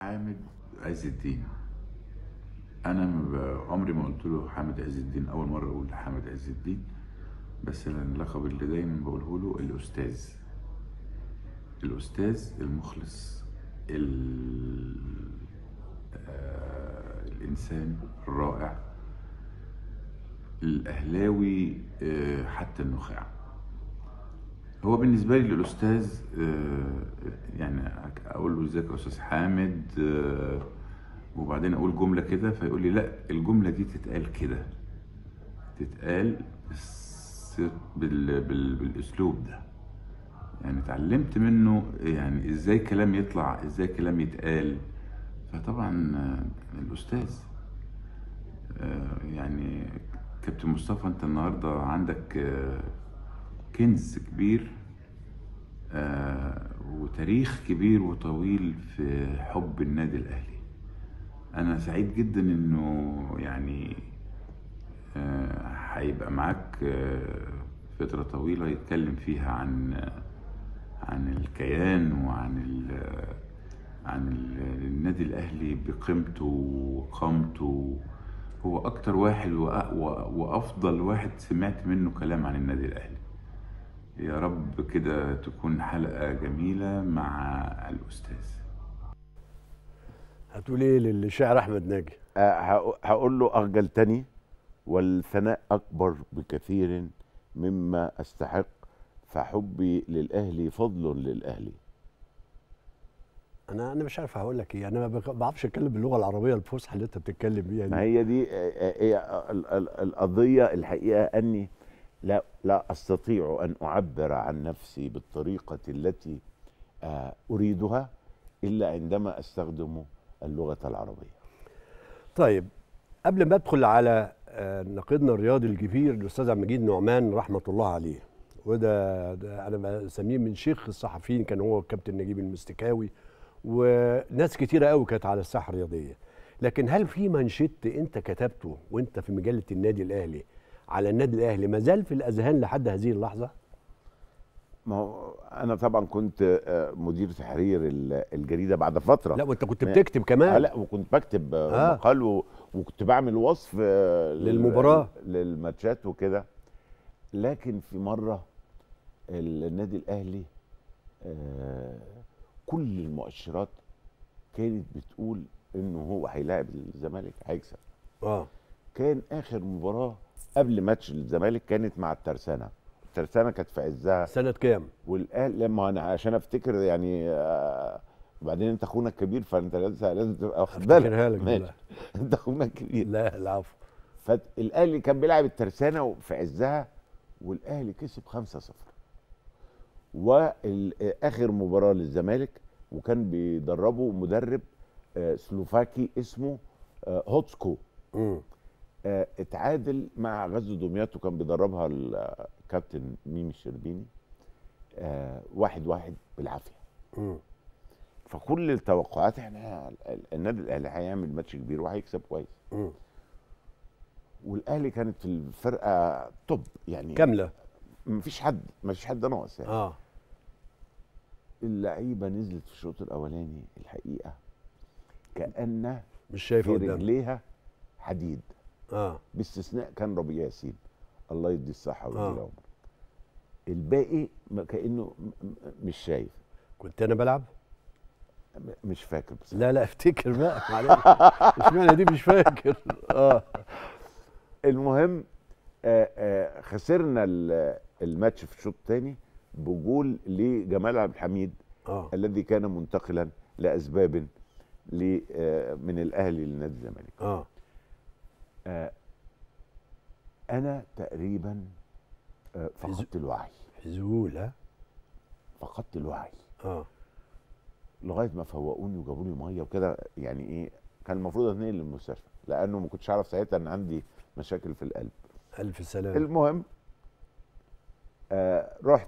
حامد عز الدين انا ما ب- عمري ما قلت له حامد عز الدين اول مره اقول حامد عز الدين بس أنا اللقب اللي دايما بقوله له الاستاذ الاستاذ المخلص ال... آه... الانسان الرائع الاهلاوي آه... حتى النخاع هو بالنسبه لي الاستاذ آه، يعني اقول له ازيك يا استاذ حامد آه، وبعدين اقول جمله كده فيقول لي لا الجمله دي تتقال كده تتقال بس بال بال بالاسلوب ده يعني اتعلمت منه يعني ازاي كلام يطلع ازاي كلام يتقال فطبعا آه، الاستاذ آه، يعني كابتن مصطفى انت النهارده عندك آه، كنز كبير آه، وتاريخ كبير وطويل في حب النادي الاهلي انا سعيد جدا انه يعني آه، هيبقى معاك آه، فترة طويلة يتكلم فيها عن عن الكيان وعن ال عن ال- النادي الأهلي بقيمته وقامته هو أكتر واحد وأ- وأ- وأفضل واحد سمعت منه كلام عن النادي الأهلي يا رب كده تكون حلقة جميلة مع الأستاذ هتقول ايه للشاعر احمد ناجي آه، هقو- هقول له أخجلتني والثناء أكبر بكثير مما أستحق فحبي للأهلي فضل للأهلي انا انا مش عارف هقول لك ايه انا ما بق- بعرفش اتكلم باللغه العربيه الفصحى اللي انت بتتكلم بيها ما دي هي دي آه، آه، هي ال- ال- القضية الحقيقة أني لا لا أستطيع أن أعبر عن نفسي بالطريقة التي آه، أريدها إلا عندما أستخدم اللغة العربية طيب قبل ما ادخل على آه، ناقدنا الرياضي الكبير الاستاذ عبد المجيد نعمان رحمه الله عليه وده ده انا بسميه من شيخ الصحفيين كان هو الكابتن نجيب المستكاوي وناس كتيره قوي كانت على الساحه الرياضيه لكن هل في منشط انت كتبته وانت في مجله النادي الاهلي على النادي الاهلي ما زال في الاذهان لحد هذه اللحظه ما هو أنا طبعا كنت آه، مدير تحرير ال- الجريدة بعد فترة لا وانت كنت ما- بتكتب آه كمان لا وكنت بكتب آه. آه. مقال و... وكنت بعمل وصف آه، لل- للمباراة. للماتشات وكده لكن في مرة ال- النادي الأهلي آه كل المؤشرات كانت بتقول إنه هو هيلاعب الزمالك هيكسب اه كان آخر مباراة قبل ماتش الزمالك كانت مع الترسانة الترسانة كانت في عزها سنه كام والآن لما انا عشان افتكر يعني آه وبعدين انت اخونا الكبير فانت لازم لازم تبقى واخد بالك افتكرها لك ماشي. دلوقتي. انت اخونا الكبير لا العفو فالاهلي كان بيلعب الترسانه في عزها والاهلي كسب 5-0 واخر مباراه للزمالك وكان بيدربه مدرب آه، سلوفاكي اسمه آه، هوتسكو مم. آه، اتعادل مع غزو دمياط وكان بيدربها الكابتن ميمي الشربيني آه، واحد واحد بالعافيه مم. فكل التوقعات احنا النادي الاهلي هيعمل ماتش كبير وهيكسب كويس مم. والاهلي كانت في الفرقه توب يعني كامله مفيش حد مفيش حد ناقص يعني اه اللعيبه نزلت في الشوط الاولاني الحقيقه كان مش شايف في قدام رجليها حديد اه باستثناء كان ربيع ياسين الله يدي الصحه ويدي آه. العمر الباقي ما كانه م- م- مش شايف كنت انا بلعب م- مش فاكر بصراحه لا لا افتكر بقى معلش اشمعنى دي مش فاكر اه المهم آه آه خسرنا ال- الماتش في الشوط الثاني بجول لجمال عبد الحميد اه الذي كان منتقلا لاسباب ل- آه، من الاهلي لنادي الزمالك اه آه، انا تقريبا آه، فقدت الوعي حزول ها فقدت الوعي اه لغايه ما فوقوني وجابوا لي ميه وكده يعني ايه كان المفروض اتنقل للمستشفى لانه ما كنتش اعرف ساعتها ان عندي مشاكل في القلب الف سلام المهم آه رحت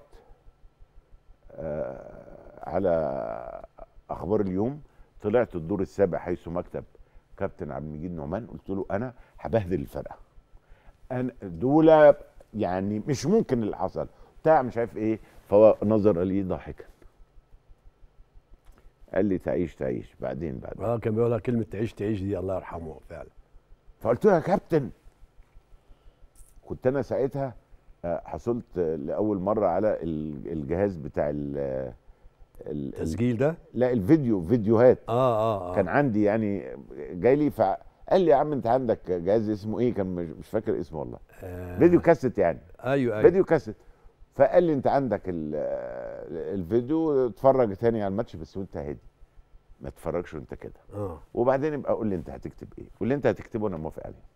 آه على اخبار اليوم طلعت الدور السابع حيث مكتب كابتن عبد المجيد نعمان قلت له انا هبهدل الفرقه انا دول يعني مش ممكن اللي حصل بتاع مش عارف ايه فهو نظر لي ضاحكا قال لي تعيش تعيش بعدين بعدين اه كان بيقولها كلمه تعيش تعيش دي الله يرحمه فعلا فقلت له يا كابتن كنت انا ساعتها آه، حصلت لاول مره على ال- الجهاز بتاع ال ال- التسجيل ده لا الفيديو فيديوهات اه اه, آه. كان عندي يعني جاي لي فقال لي يا عم انت عندك جهاز اسمه ايه كان مش مش فاكر اسمه والله آه. فيديو كاسيت يعني ايوه ايوه فيديو كاسيت فقال لي انت عندك ال- الفيديو اتفرج تاني على الماتش بس وانت هادي ما تتفرجش وانت كده اه وبعدين يبقى قول لي انت هتكتب ايه واللي انت هتكتبه انا موافق عليه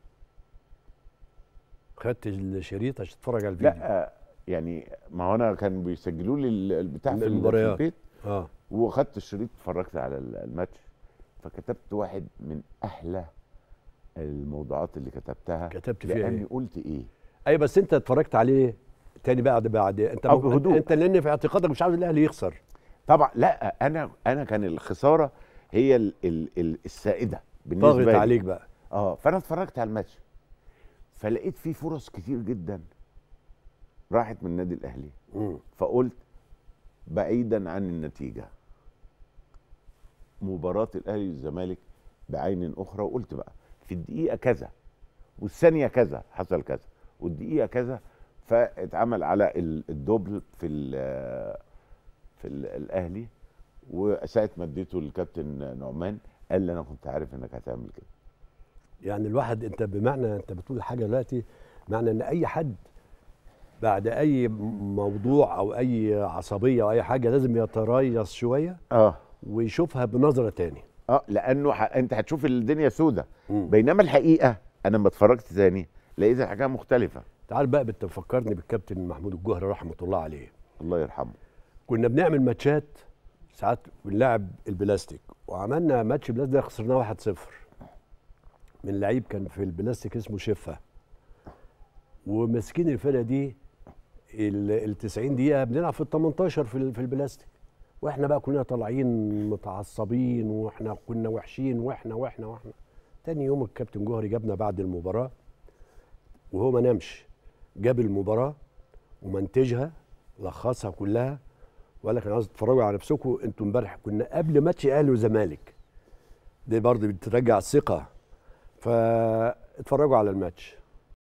خدت الشريط عشان تتفرج على الفيديو لا يعني ما هو انا كان بيسجلوا لي ال- البتاع في ال- في المباريات. البيت اه وخدت الشريط اتفرجت على ال- الماتش فكتبت واحد من احلى الموضوعات اللي كتبتها كتبت فيها لاني ايه قلت ايه ايوه بس انت اتفرجت عليه تاني بعد بعد انت أو ممكن- بهدوء. انت لان في اعتقادك مش عاوز الاهلي يخسر طبعا لا انا انا كان الخساره هي ال ال ال السائده بالنسبه ضاغط لي. عليك بقى اه فانا اتفرجت على الماتش فلقيت فيه فرص كتير جدا راحت من النادي الاهلي مم. فقلت بعيدا عن النتيجه مباراه الاهلي والزمالك بعين اخرى وقلت بقى في الدقيقه كذا والثانيه كذا حصل كذا والدقيقه كذا فاتعمل على ال- الدبل في ال في ال الاهلي وساعه ما اديته للكابتن نعمان قال لي انا كنت عارف انك هتعمل كده يعني الواحد انت بمعنى انت بتقول حاجه دلوقتي معنى ان اي حد بعد اي م- موضوع او اي عصبيه او اي حاجه لازم يتريث شويه اه ويشوفها بنظره تاني اه لانه ح... انت هتشوف الدنيا سودة مم. بينما الحقيقه انا لما اتفرجت تاني لقيت الحكايه مختلفه تعال بقى بتفكرني بالكابتن محمود الجوهري رحمه الله عليه الله يرحمه كنا بنعمل ماتشات ساعات بنلعب البلاستيك وعملنا ماتش بلاستيك ده خسرناه 1-0 من لعيب كان في البلاستيك اسمه شفه وماسكين الفرقه دي ال ال 90 دقيقه بنلعب في ال 18 في ال- في البلاستيك واحنا بقى كلنا طالعين متعصبين واحنا كنا وحشين واحنا واحنا واحنا تاني يوم الكابتن جوهري جابنا بعد المباراه وهو ما نامش جاب المباراه ومنتجها لخصها كلها وقال لك انا عاوز تتفرجوا على نفسكم انتوا امبارح كنا قبل ماتش اهلي وزمالك دي برضه بترجع الثقه فاتفرجوا على الماتش